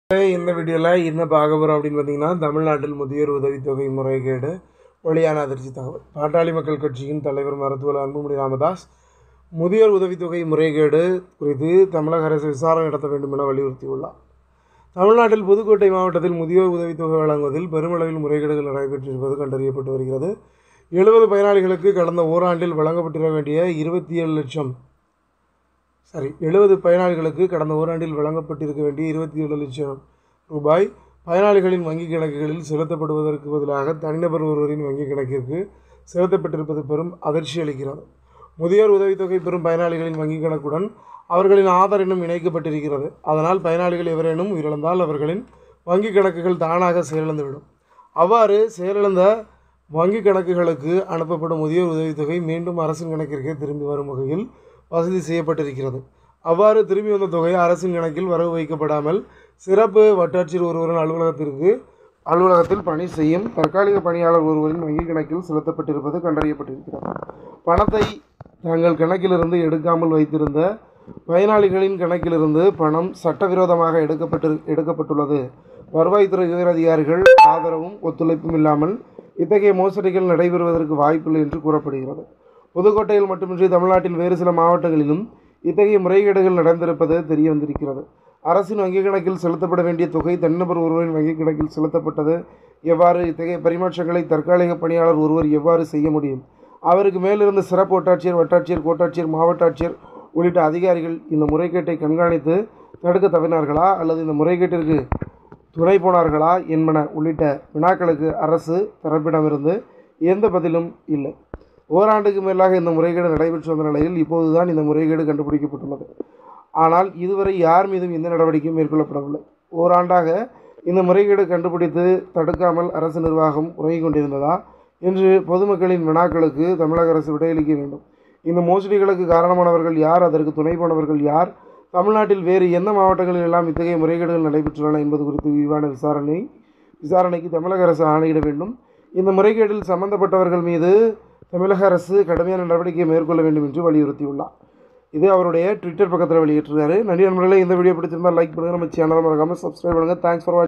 இந்த வீடியோவில் என்ன பார்க்க போகிறோம் அப்படின்னு பார்த்தீங்கன்னா தமிழ்நாட்டில் முதியோர் உதவித்தொகை முறைகேடு ஒளியான அதிர்ச்சி தகவல் பாட்டாளி மக்கள் கட்சியின் தலைவர் மருத்துவர் அன்புமணி ராமதாஸ் முதியோர் உதவித்தொகை முறைகேடு குறித்து தமிழக அரசு விசாரணை நடத்த வேண்டும் என வலியுறுத்தியுள்ளார் தமிழ்நாட்டில் புதுக்கோட்டை மாவட்டத்தில் முதியோர் உதவித்தொகை வழங்குவதில் பெருமளவில் முறைகேடுகள் நடைபெற்றிருப்பது கண்டறியப்பட்டு வருகிறது எழுபது பயனாளிகளுக்கு கடந்த ஓராண்டில் வழங்கப்பட்டிருக்க வேண்டிய இருபத்தி ஏழு லட்சம் சாரி எழுபது பயனாளிகளுக்கு கடந்த ஓராண்டில் வழங்கப்பட்டிருக்க வேண்டிய இருபத்தி ஏழு லட்சம் ரூபாய் பயனாளிகளின் வங்கிக் கணக்குகளில் செலுத்தப்படுவதற்கு பதிலாக தனிநபர் ஒருவரின் வங்கிக் கணக்கிற்கு செலுத்தப்பட்டிருப்பது பெரும் அதிர்ச்சி அளிக்கிறது முதியோர் உதவித்தொகை பெறும் பயனாளிகளின் வங்கிக் கணக்குடன் அவர்களின் ஆதார் எண்ணும் இணைக்கப்பட்டிருக்கிறது அதனால் பயனாளிகள் எவரேனும் உயிரிழந்தால் அவர்களின் வங்கிக் கணக்குகள் தானாக செயலிழந்துவிடும் அவ்வாறு செயலிழந்த வங்கிக் கணக்குகளுக்கு அனுப்பப்படும் முதியோர் உதவித்தொகை மீண்டும் அரசின் கணக்கிற்கே திரும்பி வரும் வகையில் வசதி செய்யப்பட்டிருக்கிறது அவ்வாறு திரும்பி வந்த தொகை அரசின் கணக்கில் வரவு வைக்கப்படாமல் சிறப்பு வட்டாட்சியர் ஒருவரின் அலுவலகத்திற்கு அலுவலகத்தில் பணி செய்யும் தற்காலிக பணியாளர் ஒருவரின் வங்கிக் கணக்கில் செலுத்தப்பட்டிருப்பது கண்டறியப்பட்டிருக்கிறது பணத்தை தங்கள் கணக்கிலிருந்து எடுக்காமல் வைத்திருந்த பயனாளிகளின் கணக்கிலிருந்து பணம் சட்டவிரோதமாக எடுக்கப்பட்டு எடுக்கப்பட்டுள்ளது வருவாய்த்துறை உயர் அதிகாரிகள் ஆதரவும் ஒத்துழைப்பும் இல்லாமல் இத்தகைய மோசடிகள் நடைபெறுவதற்கு வாய்ப்பில்லை என்று கூறப்படுகிறது புதுக்கோட்டையில் மட்டுமின்றி தமிழ்நாட்டில் வேறு சில மாவட்டங்களிலும் இத்தகைய முறைகேடுகள் நடந்திருப்பது தெரிய வந்திருக்கிறது அரசின் வங்கிக் கணக்கில் செலுத்தப்பட வேண்டிய தொகை தனிநபர் ஒருவரின் வங்கிக் கணக்கில் செலுத்தப்பட்டது எவ்வாறு இத்தகைய பரிமாற்றங்களை தற்காலிக பணியாளர் ஒருவர் எவ்வாறு செய்ய முடியும் அவருக்கு மேலிருந்த சிறப்பு வட்டாட்சியர் வட்டாட்சியர் கோட்டாட்சியர் மாவட்ட ஆட்சியர் உள்ளிட்ட அதிகாரிகள் இந்த முறைகேட்டை கண்காணித்து தடுக்க தவறினார்களா அல்லது இந்த முறைகேட்டிற்கு துணை போனார்களா என்பன உள்ளிட்ட வினாக்களுக்கு அரசு தரப்பிடமிருந்து எந்த பதிலும் இல்லை ஓராண்டுக்கு மேலாக இந்த முறைகேடு நடைபெற்று வந்த நிலையில் இப்போதுதான் இந்த முறைகேடு கண்டுபிடிக்கப்பட்டுள்ளது ஆனால் இதுவரை யார் மீதும் எந்த நடவடிக்கையும் மேற்கொள்ளப்படவில்லை ஓராண்டாக இந்த முறைகேடு கண்டுபிடித்து தடுக்காமல் அரசு நிர்வாகம் உறங்கிக் கொண்டிருந்ததா என்று பொதுமக்களின் வினாக்களுக்கு தமிழக அரசு விடையளிக்க வேண்டும் இந்த மோசடிகளுக்கு காரணமானவர்கள் யார் அதற்கு துணை போனவர்கள் யார் தமிழ்நாட்டில் வேறு எந்த மாவட்டங்களில் எல்லாம் இத்தகைய முறைகேடுகள் நடைபெற்றுள்ளன என்பது குறித்து விரிவான விசாரணை விசாரணைக்கு தமிழக அரசு ஆணையிட வேண்டும் இந்த முறைகேட்டில் சம்பந்தப்பட்டவர்கள் மீது தமிழக அரசு கடுமையான நடவடிக்கை மேற்கொள்ள வேண்டும் என்று வலியுறுத்தியுள்ளார் இது அவருடைய ட்விட்டர் பக்கத்தில் வெளியிட்டிருக்காரு நன்றி நண்பர்களே இந்த வீடியோ பிடிச்சிருந்தால் லைக் பண்ணுங்கள் நம்ம சேனலை மறக்காமல் சப்ஸ்கிரைப் பண்ணுங்கள் தேங்க்ஸ் ஃபார் வாட்சிங்